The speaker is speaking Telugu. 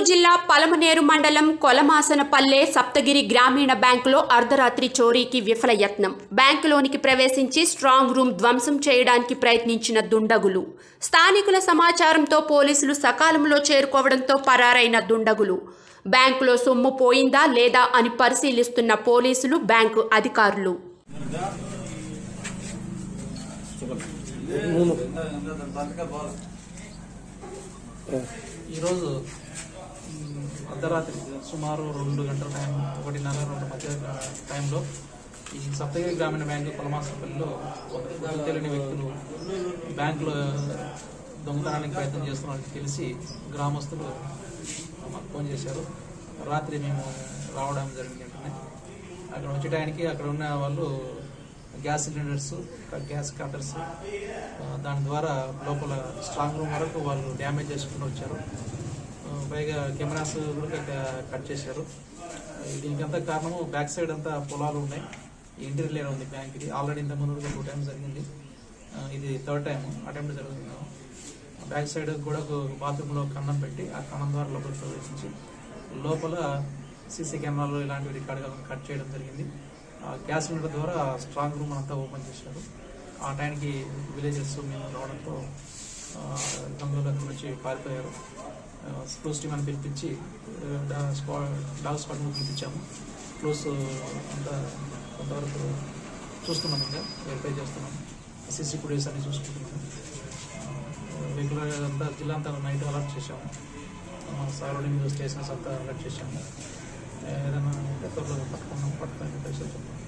జిల్లా పలమనేరు మండలం కొలమాసనపల్లె సప్తగిరి గ్రామీణ బ్యాంకులో అర్ధరాత్రి చోరీకి విఫల యత్నం బ్యాంకులోనికి ప్రవేశించి స్ట్రాంగ్ రూమ్ ధ్వంసం చేయడానికి ప్రయత్నించిన దుండగులు స్థానికుల సమాచారంతో పోలీసులు సకాలంలో చేరుకోవడంతో పరారైన దుండగులు బ్యాంకులో సొమ్ము పోయిందా లేదా అని పరిశీలిస్తున్న పోలీసులు బ్యాంకు అధికారులు ఈరోజు మ్, అర్ధరాత్రి సుమారు రెండు గంటల టైం ఒకటిన్నర రెండు మధ్య టైంలో ఈ సప్తగిరి గ్రామీణ బ్యాంకు కొలమాసపల్లిలో ఒక గుర్తు తెలియని వ్యక్తులు బ్యాంకులో దొంగతనానికి ప్రయత్నం చేస్తున్నట్టు తెలిసి గ్రామస్తులు మాకు ఫోన్ చేశారు రాత్రి మేము రావడం జరిగింది వెంటనే అక్కడ వచ్చే టైంకి అక్కడ ఉన్న వాళ్ళు గ్యాస్ సిలిండర్స్ గ్యాస్ కటర్స్ దాని ద్వారా లోపల స్ట్రాంగ్ రూమ్ వరకు వాళ్ళు డ్యామేజ్ చేసుకుంటూ వచ్చారు ఆ, పైగా కెమెరాస్ కూడా క- కట్ చేశారు దీనికంతా కారణము బ్యాక్ సైడ్ అంతా పొలాలు ఉన్నాయి ఇంటీరియర్ ఉంది బ్యాంక్ ఇది ఆల్రెడీ ఇంత ముందు టూ టైమ్స్ జరిగింది ఆ, ఇది థర్డ్ టైం అటెంప్ట్ జరుగుతుంది బ్యాక్ సైడ్ కూడా బాత్రూంలో కన్నం పెట్టి ఆ కన్నం ద్వారా లోపలికి ప్రవేశించి లోపల సీసీ కెమెరాలు ఇలాంటివి రికార్డ్ కట్ చేయడం జరిగింది ఆ గ్యాస్ సిలిండర్ ద్వారా స్ట్రాంగ్ రూమ్ అంతా ఓపెన్ చేశారు ఆ టైంకి విలేజెస్ మేము రావడంతో గంగలో అక్కడి నుంచి పారిపోయారు క్లోజ్ టీమ్ అని పిలిపించి స్క్వాడ్ డాగ్ స్క్వాడ్ పిలిపించాము క్లోజ్ అంతా కొంతవరకు చూస్తున్నాం ఇంకా వెరిఫై చేస్తున్నాము సీసీ ఫుటేజ్ అన్ని చూసుకుంటున్నాము రెగ్యులర్ అంతా జిల్లా అంతా నైట్ అలర్ట్ చేశాము సరౌండింగ్ స్టేషన్స్ అంతా అలర్ట్ చేశాము ఏదైనా త్వరలో పట్టుకున్నాం పట్టుకొని చెప్పేసి చెప్తాం